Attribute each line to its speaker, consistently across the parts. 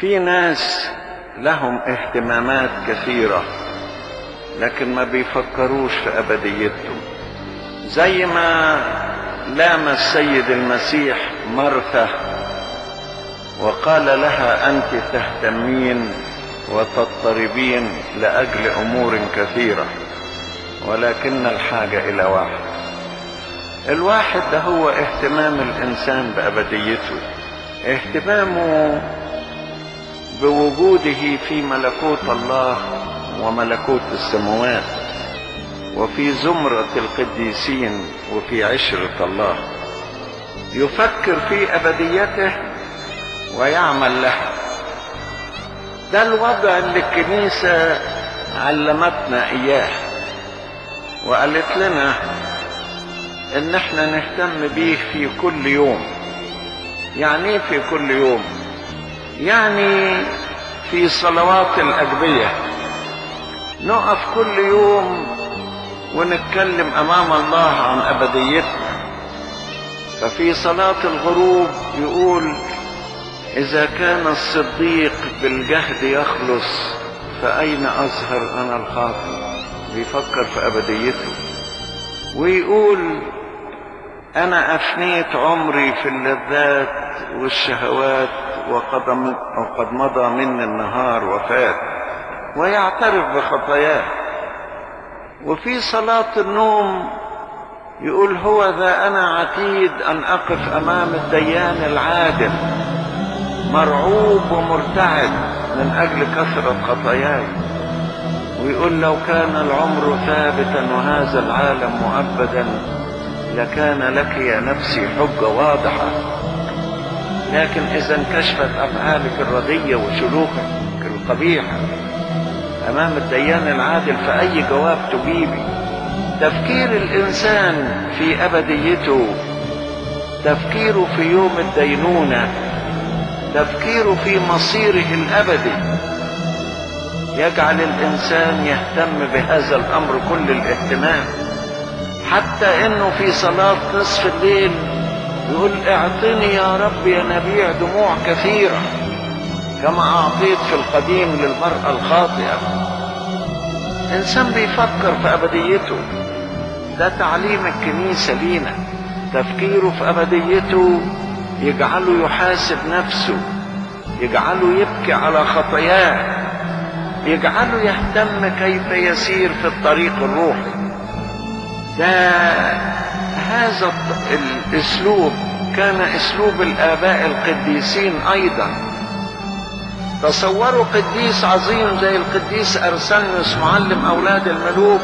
Speaker 1: في ناس لهم اهتمامات كثيرة لكن ما بيفكروش في أبديتهم زي ما لام السيد المسيح مرثا وقال لها أنت تهتمين وتضطربين لأجل أمور كثيرة ولكن الحاجة إلى واحد الواحد ده هو اهتمام الإنسان بأبديته اهتمامه بوجوده في ملكوت الله وملكوت السماوات وفي زمرة القديسين وفي عشرة الله يفكر في أبديته ويعمل لها ده الوضع اللي الكنيسة علمتنا إياه وقالت لنا إن احنا نهتم بيه في كل يوم يعني ايه في كل يوم يعني في صلوات الأجبية نقف كل يوم ونتكلم أمام الله عن أبديتنا ففي صلاة الغروب يقول إذا كان الصديق بالجهد يخلص فأين أظهر أنا الخاطئ بيفكر في أبديته ويقول أنا أفنيت عمري في اللذات والشهوات وقد وقد مضى مني النهار وفات ويعترف بخطاياه وفي صلاة النوم يقول هو ذا أنا عتيد أن أقف أمام الديان العادل مرعوب ومرتعد من أجل كثرة خطاياي ويقول لو كان العمر ثابتا وهذا العالم مؤبدا لكان لك يا نفسي حجة واضحة لكن إذا انكشفت أفعالك الردية وسلوكك القبيحة أمام الديان العادل فأي جواب تجيبي تفكير الإنسان في أبديته تفكيره في يوم الدينونة تفكيره في مصيره الأبدي يجعل الإنسان يهتم بهذا الأمر كل الاهتمام حتى إنه في صلاة نصف الليل يقول اعطني يا رب يا نبيع دموع كثيرة كما أعطيت في القديم للمرأة الخاطئة إنسان بيفكر في أبديته ده تعليم الكنيسة لينا تفكيره في أبديته يجعله يحاسب نفسه يجعله يبكي على خطاياه يجعله يهتم كيف يسير في الطريق الروحي ده هذا الاسلوب كان اسلوب الاباء القديسين ايضا تصوروا قديس عظيم زي القديس ارسنيوس معلم اولاد الملوك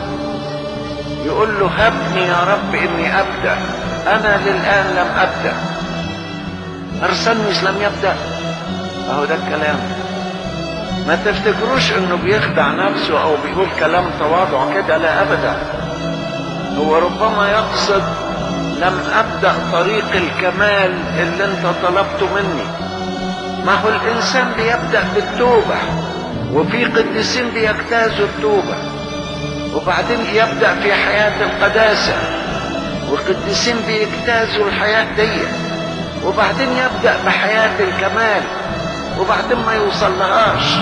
Speaker 1: يقول له هبني يا رب اني ابدا انا للان لم ابدا ارسنيوس لم يبدا اهو ده الكلام ما تفتكروش انه بيخدع نفسه او بيقول كلام تواضع كده لا ابدا هو ربما يقصد لم ابدا طريق الكمال اللي انت طلبته مني ما هو الانسان بيبدا بالتوبه وفي قديسين بيجتازوا التوبه وبعدين يبدا في حياه القداسه وقديسين بيجتازوا الحياه دي وبعدين يبدا بحياه الكمال وبعدين ما يوصل لهاش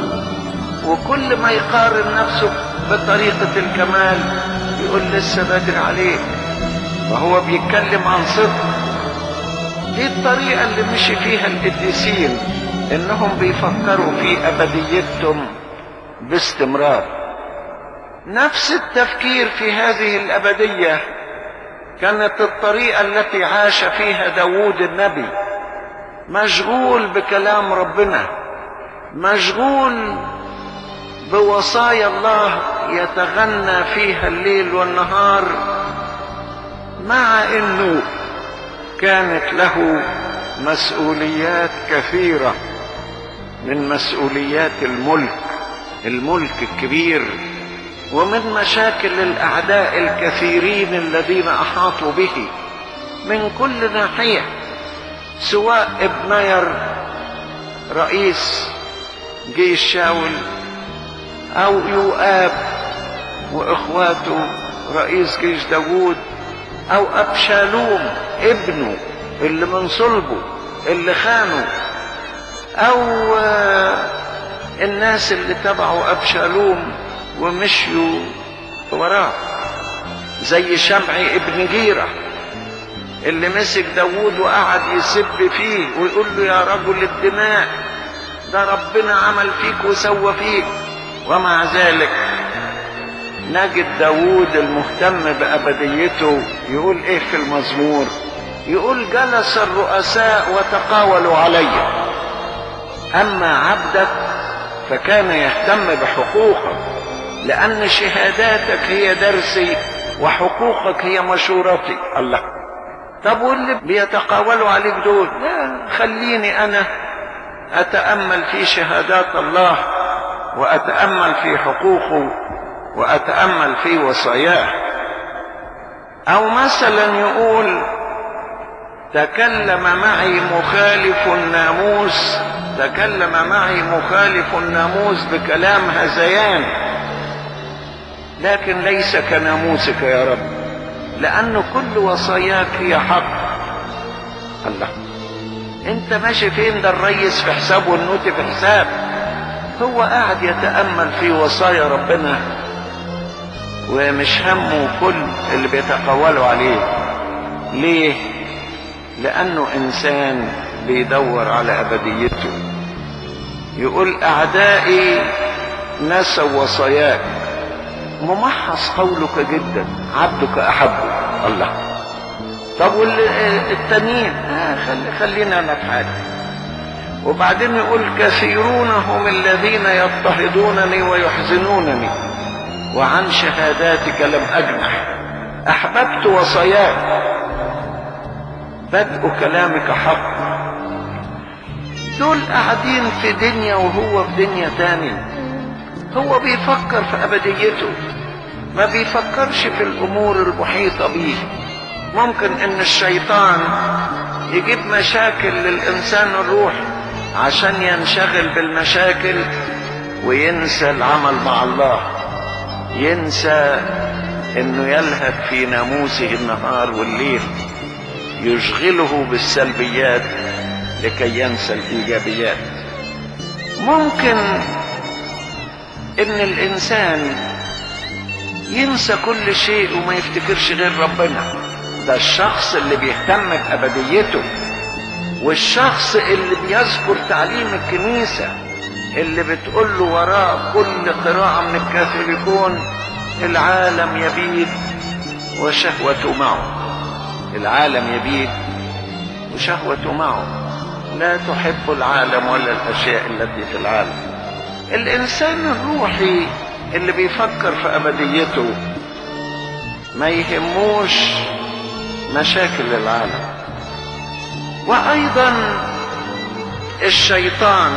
Speaker 1: وكل ما يقارن نفسه بطريقة الكمال يقول لسه بدري عليك وهو بيتكلم عن صدق دي الطريقة اللي مشي فيها القديسين انهم بيفكروا في ابديتهم باستمرار نفس التفكير في هذه الابدية كانت الطريقة التي عاش فيها داوود النبي مشغول بكلام ربنا مشغول بوصايا الله يتغنى فيها الليل والنهار مع انه كانت له مسؤوليات كثيره من مسؤوليات الملك الملك الكبير ومن مشاكل الاعداء الكثيرين الذين احاطوا به من كل ناحيه سواء ابنير رئيس جيش شاول او يؤاب واخواته رئيس جيش داوود او ابشالوم ابنه اللي من صلبه اللي خانه او الناس اللي تبعوا ابشالوم ومشيوا وراه زي شمعي ابن جيرة اللي مسك داوود وقعد يسب فيه ويقول له يا رجل الدماء ده ربنا عمل فيك وسوى فيك ومع ذلك نجد داوود المهتم بأبديته يقول ايه في المزمور يقول جلس الرؤساء وتقاولوا علي اما عبدك فكان يهتم بحقوقك لان شهاداتك هي درسي وحقوقك هي مشورتي الله طب واللي بيتقاولوا عليك دول لا خليني انا اتامل في شهادات الله واتامل في حقوقه واتامل في وصاياه او مثلا يقول تكلم معي مخالف الناموس تكلم معي مخالف الناموس بكلام هذيان لكن ليس كناموسك يا رب لأن كل وصاياك هي حق الله انت ماشي فين ده الريس في حساب والنوتي في حساب هو قاعد يتأمل في وصايا ربنا ومش همه كل اللي بيتقولوا عليه ليه لأنه إنسان بيدور على أبديته يقول أعدائي نسوا وصاياك ممحص قولك جدا عبدك أحبه الله طب والتانيين آه خلي خلينا أنا في حالي وبعدين يقول كثيرون هم الذين يضطهدونني ويحزنونني وعن شهاداتك لم أجنح أحببت وصاياك بدء كلامك حق دول قاعدين في دنيا وهو في دنيا تاني هو بيفكر في أبديته ما بيفكرش في الأمور المحيطة بيه ممكن إن الشيطان يجيب مشاكل للإنسان الروحي عشان ينشغل بالمشاكل وينسى العمل مع الله ينسى انه يلهث في ناموسه النهار والليل يشغله بالسلبيات لكي ينسى الايجابيات ممكن ان الانسان ينسى كل شيء وما يفتكرش غير ربنا ده الشخص اللي بيهتم بابديته والشخص اللي بيذكر تعليم الكنيسه اللي بتقول له وراء كل قراءه من الكاثوليكون العالم يبيد وشهوته معه العالم يبيد وشهوته معه لا تحب العالم ولا الاشياء التي في العالم الانسان الروحي اللي بيفكر في ابديته ما يهموش مشاكل العالم وايضا الشيطان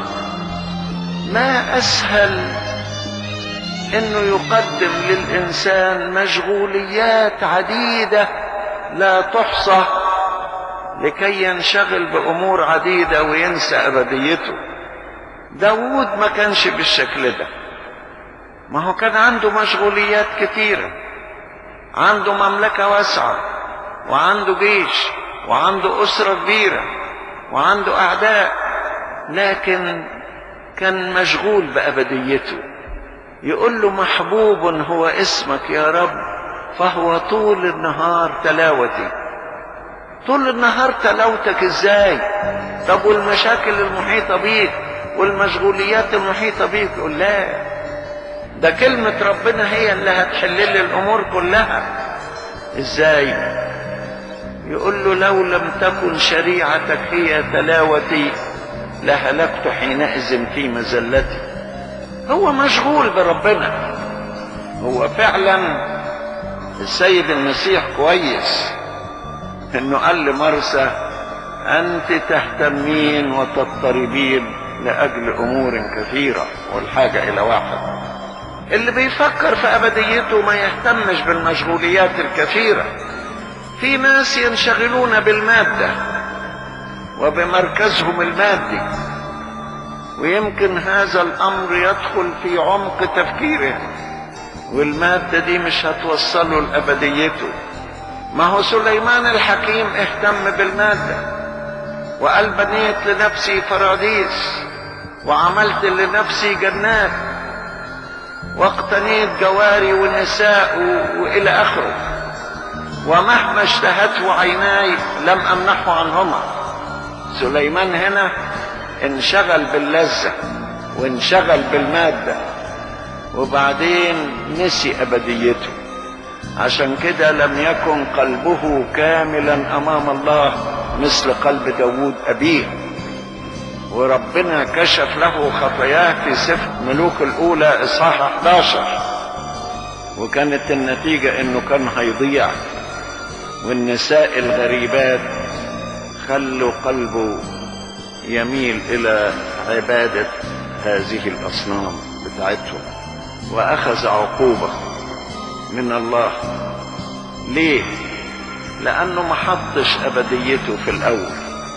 Speaker 1: ما اسهل انه يقدم للانسان مشغوليات عديده لا تحصى لكي ينشغل بامور عديده وينسى ابديته داود ما كانش بالشكل ده ما هو كان عنده مشغوليات كتيره عنده مملكه واسعه وعنده جيش وعنده اسره كبيره وعنده اعداء لكن كان مشغول بابديته يقول له محبوب هو اسمك يا رب فهو طول النهار تلاوتي طول النهار تلاوتك ازاي طب والمشاكل المحيطة بيك والمشغوليات المحيطة بيك يقول لا ده كلمة ربنا هي اللي هتحل لي الأمور كلها ازاي يقول له لو لم تكن شريعتك هي تلاوتي لهلكت حينئذ في مزلتي هو مشغول بربنا هو فعلا السيد المسيح كويس انه قال لمرسى انت تهتمين وتضطربين لاجل امور كثيره والحاجه الى واحد اللي بيفكر في ابديته ما يهتمش بالمشغوليات الكثيره في ناس ينشغلون بالماده وبمركزهم المادي ويمكن هذا الامر يدخل في عمق تفكيره والماده دي مش هتوصله لابديته ما هو سليمان الحكيم اهتم بالماده وقال بنيت لنفسي فراديس وعملت لنفسي جنات واقتنيت جواري ونساء و... والى اخره ومهما اشتهته عيناي لم امنحه عنهما سليمان هنا انشغل باللذة وانشغل بالمادة وبعدين نسي ابديته عشان كده لم يكن قلبه كاملا امام الله مثل قلب داود ابيه وربنا كشف له خطاياه في سفر ملوك الاولى اصحاح 11 وكانت النتيجة انه كان هيضيع والنساء الغريبات خلوا قلبه يميل الى عبادة هذه الاصنام بتاعتهم واخذ عقوبة من الله ليه لانه ما حطش ابديته في الاول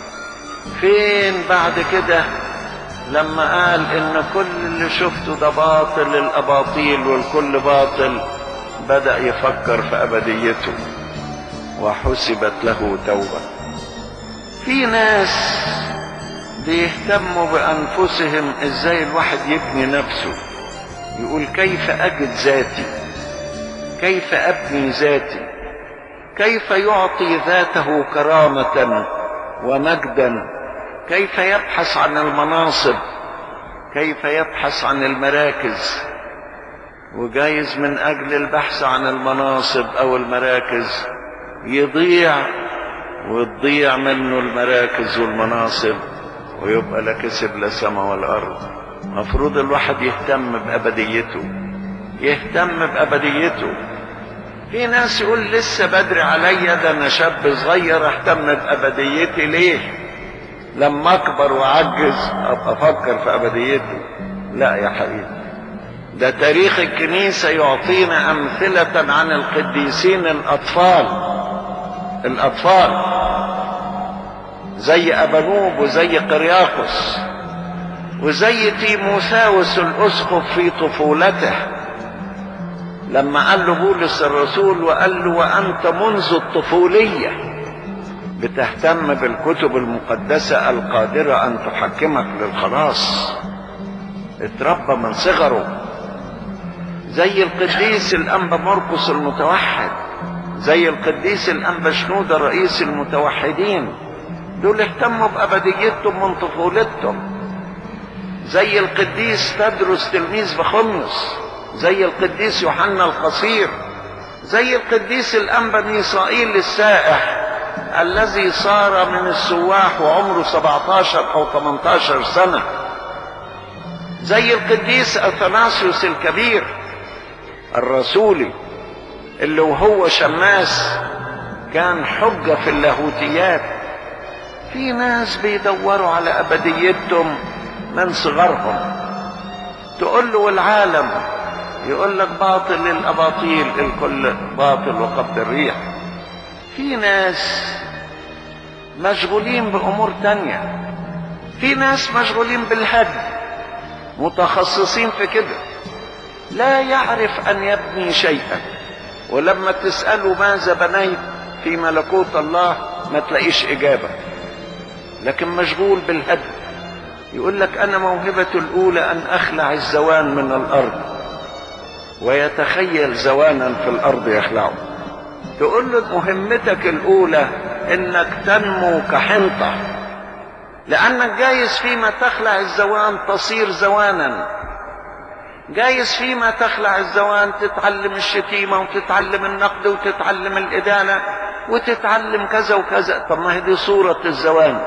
Speaker 1: فين بعد كده لما قال ان كل اللي شفته ده باطل الاباطيل والكل باطل بدا يفكر في ابديته وحسبت له توبه في ناس بيهتموا بانفسهم ازاي الواحد يبني نفسه يقول كيف اجد ذاتي كيف ابني ذاتي كيف يعطي ذاته كرامه ومجدا كيف يبحث عن المناصب كيف يبحث عن المراكز وجايز من اجل البحث عن المناصب او المراكز يضيع وتضيع منه المراكز والمناصب ويبقى لا كسب لا سما ولا ارض مفروض الواحد يهتم بابديته يهتم بابديته في ناس يقول لسه بدري عليا ده انا شاب صغير اهتم بابديتي ليه لما اكبر واعجز ابقى افكر في ابديتي لا يا حبيبي ده تاريخ الكنيسة يعطينا أمثلة عن القديسين الأطفال الأطفال زي أبنوب وزي قرياقس وزي تيموثاوس الأسقف في طفولته لما قال له بولس الرسول وقال له وأنت منذ الطفولية بتهتم بالكتب المقدسة القادرة أن تحكمك للخلاص اتربى من صغره زي القديس الأنبا مرقس المتوحد زي القديس الأنبا شنودة رئيس المتوحدين دول اهتموا بأبديتهم من طفولتهم زي القديس تدرس تلميذ بخمس زي القديس يوحنا القصير زي القديس الأنبا ميسائيل السائح الذي صار من السواح وعمره 17 أو 18 سنة زي القديس أثناسيوس الكبير الرسولي اللي وهو شماس كان حجة في اللاهوتيات في ناس بيدوروا على أبديتهم من صغرهم تقول له العالم يقول لك باطل الأباطيل الكل باطل وقبض الريح في ناس مشغولين بأمور تانية في ناس مشغولين بالهدي متخصصين في كده لا يعرف أن يبني شيئا ولما تسأله ماذا بنيت في ملكوت الله ما تلاقيش إجابة لكن مشغول بالهدي يقول لك أنا موهبة الأولى أن أخلع الزوان من الأرض ويتخيل زوانا في الأرض يخلعه تقول له مهمتك الأولى إنك تنمو كحنطة لأنك جايز فيما تخلع الزوان تصير زوانا جايز فيما تخلع الزوان تتعلم الشتيمة وتتعلم النقد وتتعلم الإدانة وتتعلم كذا وكذا طب ما هي دي صورة الزوان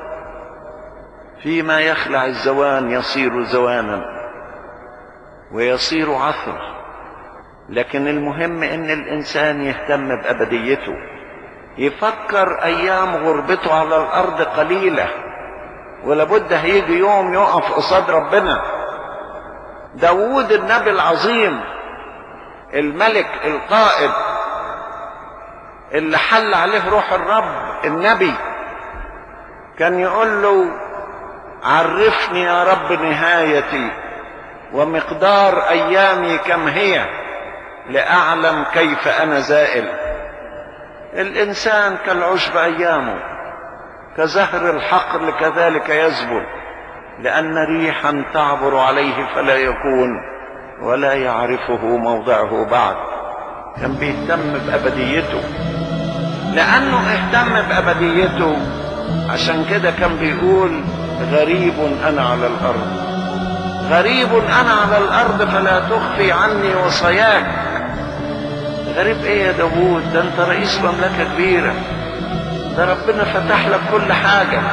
Speaker 1: فيما يخلع الزوان يصير زوانا ويصير عثرة لكن المهم ان الانسان يهتم بابديته يفكر ايام غربته على الارض قليله ولابد هيجي يوم يقف قصاد ربنا داوود النبي العظيم الملك القائد اللي حل عليه روح الرب النبي كان يقول له عرفني يا رب نهايتي ومقدار ايامي كم هي لاعلم كيف انا زائل الانسان كالعشب ايامه كزهر الحقل كذلك يزبل لأن ريحا تعبر عليه فلا يكون ولا يعرفه موضعه بعد كان بيهتم بأبديته لأنه اهتم بأبديته عشان كده كان بيقول غريب أنا على الأرض غريب أنا على الأرض فلا تخفي عني وصاياك غريب إيه يا داوود ده أنت رئيس مملكة كبيرة ده ربنا فتح لك كل حاجة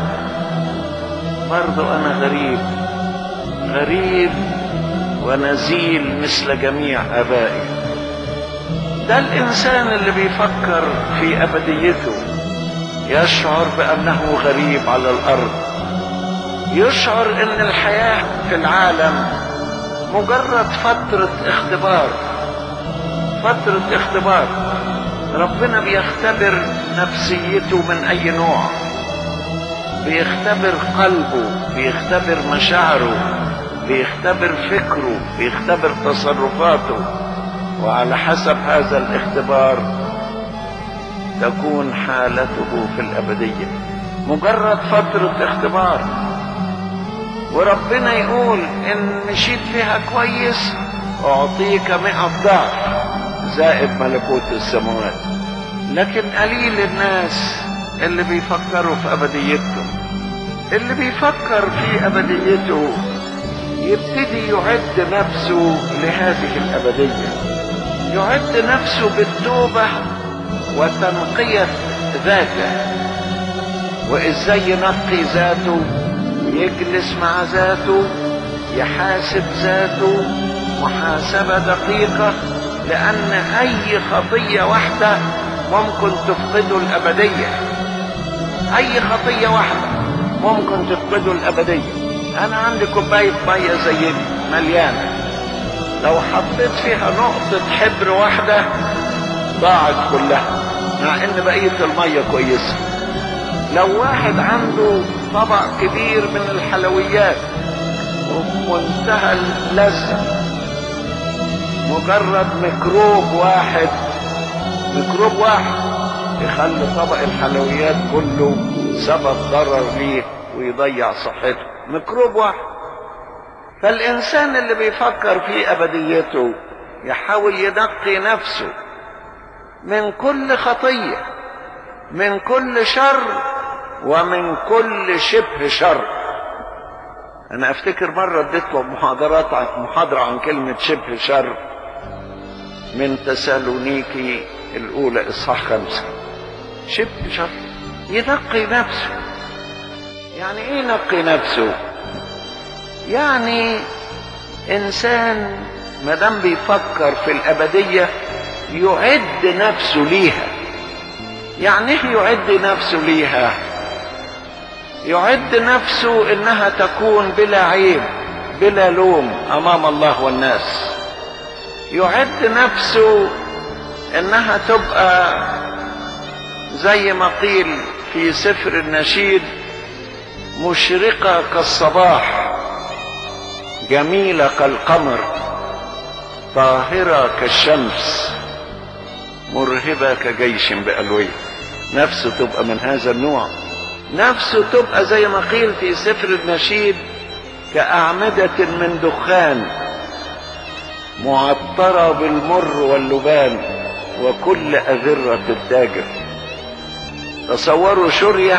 Speaker 1: برضو أنا غريب غريب ونزيل مثل جميع آبائي ده الإنسان اللي بيفكر في أبديته يشعر بأنه غريب على الأرض يشعر أن الحياة في العالم مجرد فترة اختبار فترة اختبار ربنا بيختبر نفسيته من أي نوع بيختبر قلبه بيختبر مشاعره بيختبر فكره بيختبر تصرفاته وعلى حسب هذا الاختبار تكون حالته في الأبدية مجرد فترة اختبار وربنا يقول إن مشيت فيها كويس أعطيك مئة ضعف زائد ملكوت السماوات لكن قليل الناس اللي بيفكروا في أبديتهم اللي بيفكر في أبديته يبتدي يعد نفسه لهذه الأبدية يعد نفسه بالتوبة وتنقية ذاته وإزاي ينقي ذاته يجلس مع ذاته يحاسب ذاته محاسبة دقيقة لأن أي خطية واحدة ممكن تفقده الأبدية أي خطية واحدة ممكن تفقده الأبدية أنا عندي كوباية مية زي دي مليانة لو حطيت فيها نقطة حبر واحدة ضاعت كلها مع إن بقية المية كويسة لو واحد عنده طبق كبير من الحلويات ومنتهى اللذة مجرد ميكروب واحد ميكروب واحد يخلي طبق الحلويات كله سبب ضرر ليه ويضيع صحته ميكروب واحد فالإنسان اللي بيفكر في أبديته يحاول ينقي نفسه من كل خطية من كل شر ومن كل شبه شر أنا أفتكر مرة اديت له محاضرات عن محاضرة عن كلمة شبه شر من تسالونيكي الأولى إصحاح خمسة شبه شر ينقي نفسه يعني إيه ينقي نفسه؟ يعني إنسان ما دام بيفكر في الأبدية يعد نفسه ليها يعني إيه يعد نفسه ليها؟ يعد نفسه إنها تكون بلا عيب بلا لوم أمام الله والناس يعد نفسه إنها تبقى زي ما قيل في سفر النشيد مشرقة كالصباح جميلة كالقمر طاهرة كالشمس مرهبة كجيش بألوية نفسه تبقى من هذا النوع نفسه تبقى زي ما قيل في سفر النشيد كأعمدة من دخان معطرة بالمر واللبان وكل أذرة التاجر تصوروا شرية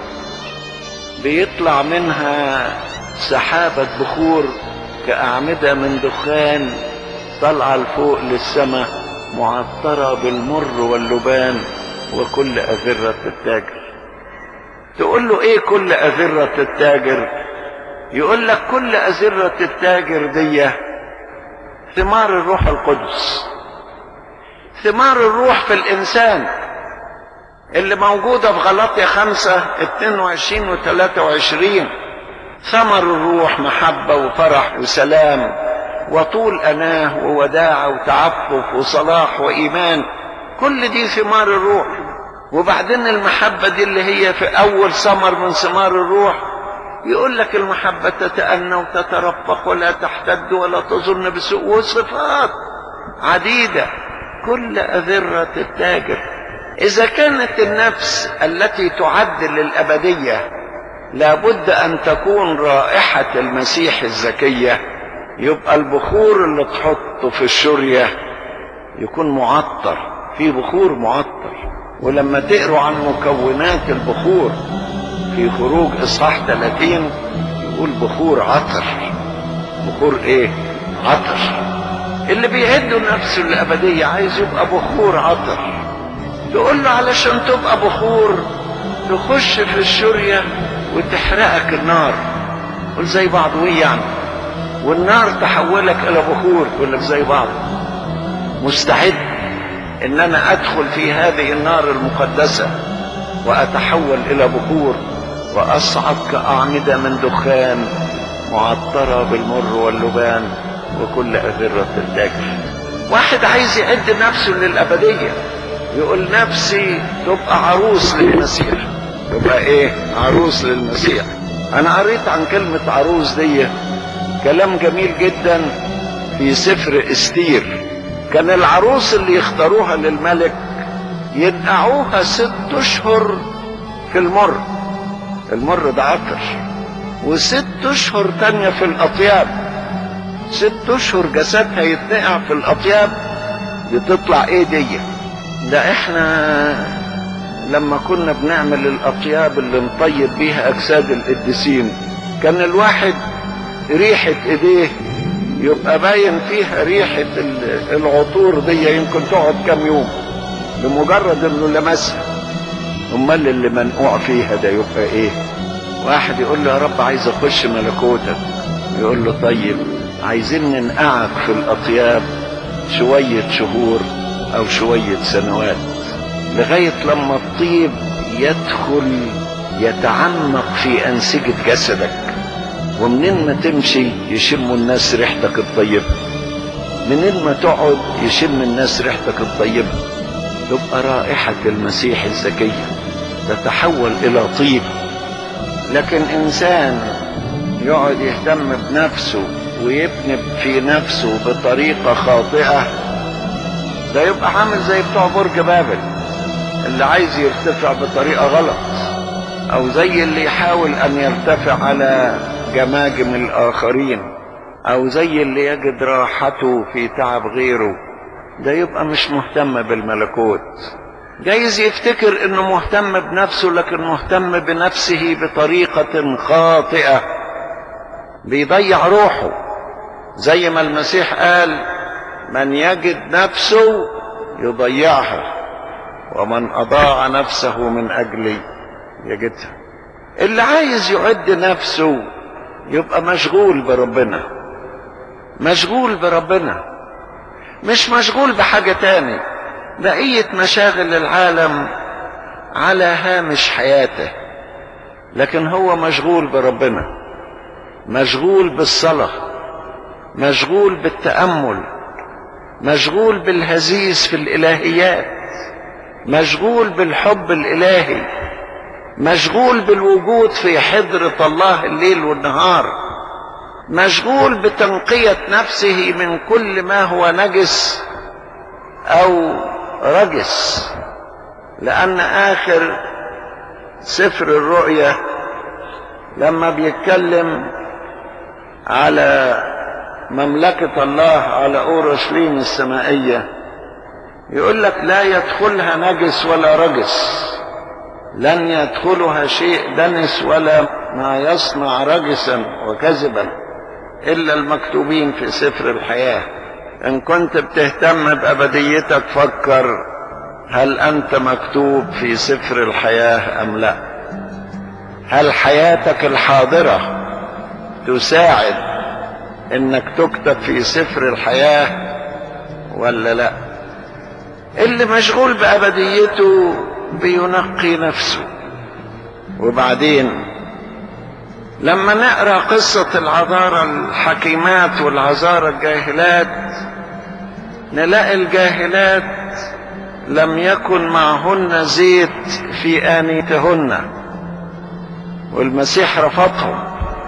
Speaker 1: بيطلع منها سحابة بخور كأعمدة من دخان طالعة لفوق للسماء معطرة بالمر واللبان وكل أذرة التاجر تقول له ايه كل أذرة التاجر يقول لك كل أذرة التاجر دي ثمار الروح القدس ثمار الروح في الإنسان اللي موجودة في غلطية خمسة اتنين وعشرين وتلاتة وعشرين ثمر الروح محبة وفرح وسلام وطول أناه ووداعة وتعفف وصلاح وإيمان كل دي ثمار الروح وبعدين المحبة دي اللي هي في أول ثمر من ثمار الروح يقول لك المحبة تتأنى وتترفق ولا تحتد ولا تظن بسوء وصفات عديدة كل أذرة التاجر إذا كانت النفس التي تعد للأبدية لابد أن تكون رائحة المسيح الزكية يبقى البخور اللي تحطه في الشرية يكون معطر في بخور معطر ولما تقروا عن مكونات البخور في خروج إصحاح 30 يقول بخور عطر بخور إيه؟ عطر اللي بيعد نفسه الأبدية عايز يبقى بخور عطر تقول له علشان تبقى بخور تخش في الشرية وتحرقك النار قول زي بعض ويه يعني والنار تحولك إلى بخور يقول لك زي بعض مستعد ان انا ادخل في هذه النار المقدسة واتحول الى بخور واصعد كأعمدة من دخان معطرة بالمر واللبان وكل أذرة الدجل واحد عايز يعد نفسه للأبدية يقول نفسي تبقى عروس للمسيح تبقى ايه عروس للمسيح انا قريت عن كلمة عروس دي كلام جميل جدا في سفر استير كان العروس اللي يختاروها للملك ينقعوها ست اشهر في المر المر ده عطر وست اشهر تانية في الاطياب ست اشهر جسدها يتنقع في الاطياب دي تطلع ايه دي ده احنا لما كنا بنعمل الاطياب اللي نطيب بيها اجساد القديسين كان الواحد ريحة ايديه يبقى باين فيها ريحة العطور دي يمكن تقعد كام يوم بمجرد انه لمسها امال اللي منقوع فيها ده يبقى ايه واحد يقول له يا رب عايز اخش ملكوتك يقول له طيب عايزين ننقعك في الاطياب شوية شهور او شوية سنوات لغاية لما الطيب يدخل يتعمق في انسجة جسدك ومنين ما تمشي يشموا الناس ريحتك الطيبة منين ما تقعد يشم الناس ريحتك الطيبة تبقى رائحة المسيح الزكية تتحول إلى طيب لكن إنسان يقعد يهتم بنفسه ويبني في نفسه بطريقة خاطئة ده يبقى عامل زي بتوع برج بابل اللي عايز يرتفع بطريقة غلط أو زي اللي يحاول أن يرتفع على جماجم الآخرين أو زي اللي يجد راحته في تعب غيره ده يبقى مش مهتم بالملكوت جايز يفتكر انه مهتم بنفسه لكن مهتم بنفسه بطريقة خاطئة بيضيع روحه زي ما المسيح قال من يجد نفسه يضيعها ومن أضاع نفسه من أجلي يجدها اللي عايز يعد نفسه يبقى مشغول بربنا مشغول بربنا مش مشغول بحاجة تاني بقية مشاغل العالم على هامش حياته لكن هو مشغول بربنا مشغول بالصلاة مشغول بالتأمل مشغول بالهزيز في الإلهيات مشغول بالحب الإلهي مشغول بالوجود في حضرة الله الليل والنهار مشغول بتنقية نفسه من كل ما هو نجس أو رجس لأن آخر سفر الرؤيا لما بيتكلم على مملكة الله على أورشليم السمائية يقول لك لا يدخلها نجس ولا رجس لن يدخلها شيء دنس ولا ما يصنع رجسا وكذبا إلا المكتوبين في سفر الحياة إن كنت بتهتم بأبديتك فكر هل أنت مكتوب في سفر الحياة أم لا هل حياتك الحاضرة تساعد إنك تكتب في سفر الحياة ولا لا اللي مشغول بأبديته بينقي نفسه وبعدين لما نقرا قصة العذارى الحكيمات والعذارى الجاهلات نلاقي الجاهلات لم يكن معهن زيت في آنيتهن والمسيح رفضهم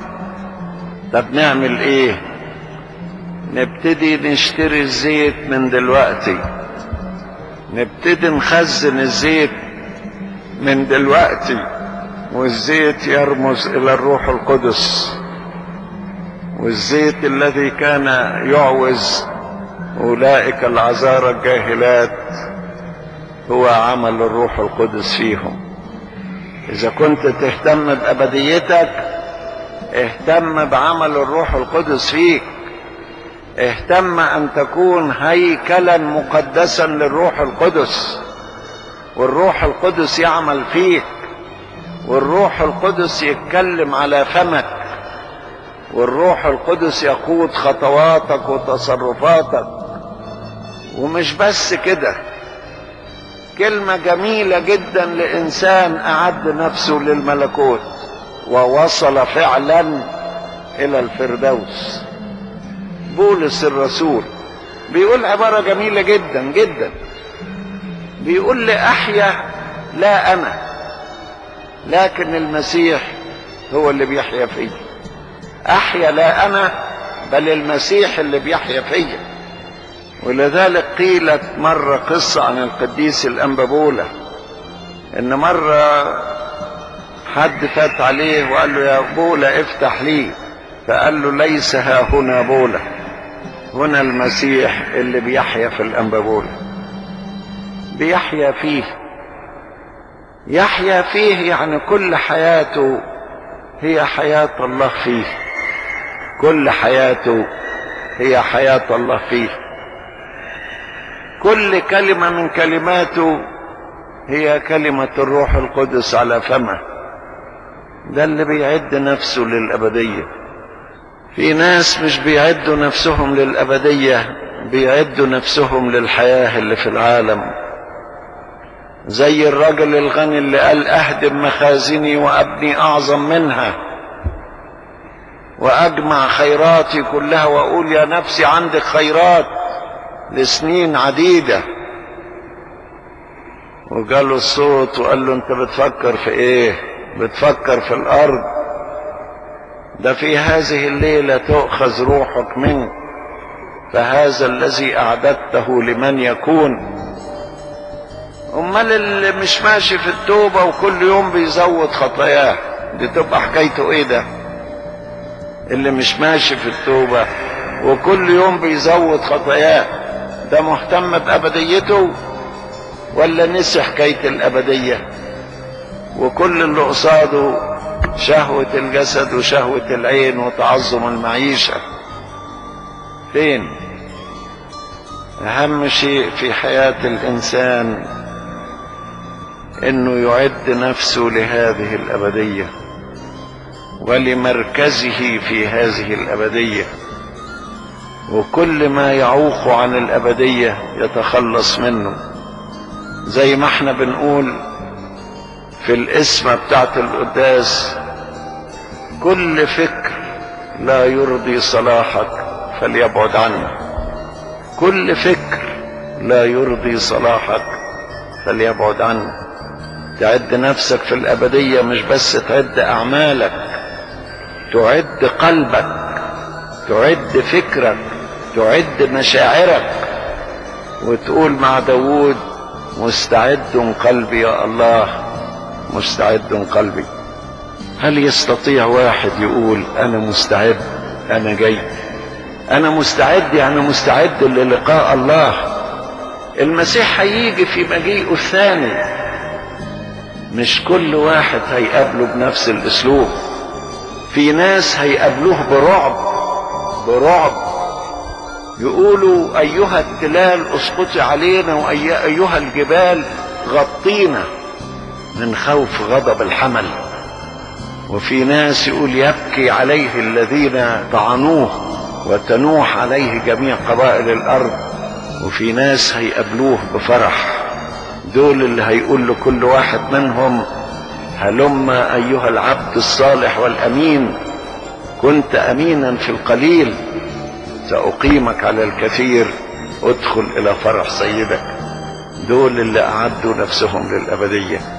Speaker 1: طب نعمل ايه نبتدي نشتري الزيت من دلوقتي نبتدي نخزن الزيت من دلوقتي والزيت يرمز الى الروح القدس والزيت الذي كان يعوز اولئك العذارى الجاهلات هو عمل الروح القدس فيهم اذا كنت تهتم بابديتك اهتم بعمل الروح القدس فيك اهتم ان تكون هيكلا مقدسا للروح القدس والروح القدس يعمل فيك والروح القدس يتكلم على فمك والروح القدس يقود خطواتك وتصرفاتك ومش بس كده كلمة جميلة جدا لإنسان أعد نفسه للملكوت ووصل فعلا إلى الفردوس بولس الرسول بيقول عبارة جميلة جدا جدا بيقول لي أحيا لا أنا لكن المسيح هو اللي بيحيا فيا أحيا لا أنا بل المسيح اللي بيحيا فيا ولذلك قيلت مرة قصة عن القديس الأنبابولة إن مرة حد فات عليه وقال له يا بولة افتح لي فقال له ليس ها هنا بولة هنا المسيح اللي بيحيا في الأنبابولة بيحيا فيه يحيا فيه يعني كل حياته هي حياة الله فيه كل حياته هي حياة الله فيه كل كلمة من كلماته هي كلمة الروح القدس على فمه ده اللي بيعد نفسه للأبدية في ناس مش بيعدوا نفسهم للأبدية بيعدوا نفسهم للحياة اللي في العالم زي الرجل الغني اللي قال أهدم مخازني وأبني أعظم منها وأجمع خيراتي كلها وأقول يا نفسي عندك خيرات لسنين عديدة وقال له الصوت وقال له انت بتفكر في ايه بتفكر في الارض ده في هذه الليلة تؤخذ روحك منك فهذا الذي اعددته لمن يكون امال اللي مش ماشي في التوبة وكل يوم بيزود خطاياه دي تبقى حكايته ايه ده اللي مش ماشي في التوبة وكل يوم بيزود خطاياه ده مهتم بأبديته ولا نسي حكاية الأبدية وكل اللي قصاده شهوة الجسد وشهوة العين وتعظم المعيشة فين أهم شيء في حياة الإنسان إنه يعد نفسه لهذه الأبدية ولمركزه في هذه الأبدية وكل ما يعوق عن الأبدية يتخلص منه زي ما احنا بنقول في الاسم بتاعت القداس كل فكر لا يرضي صلاحك فليبعد عنه كل فكر لا يرضي صلاحك فليبعد عنه تعد نفسك في الأبدية مش بس تعد أعمالك تعد قلبك تعد فكرك تعد مشاعرك وتقول مع داود مستعد قلبي يا الله مستعد قلبي هل يستطيع واحد يقول انا مستعد انا جاي انا مستعد يعني مستعد للقاء الله المسيح هيجي في مجيئه الثاني مش كل واحد هيقابله بنفس الاسلوب في ناس هيقابلوه برعب برعب يقولوا ايها التلال اسقطي علينا وايها الجبال غطينا من خوف غضب الحمل وفي ناس يقول يبكي عليه الذين طعنوه وتنوح عليه جميع قبائل الارض وفي ناس هيقابلوه بفرح دول اللي هيقول لكل واحد منهم هلم ايها العبد الصالح والامين كنت امينا في القليل ساقيمك على الكثير ادخل الى فرح سيدك دول اللي اعدوا نفسهم للابديه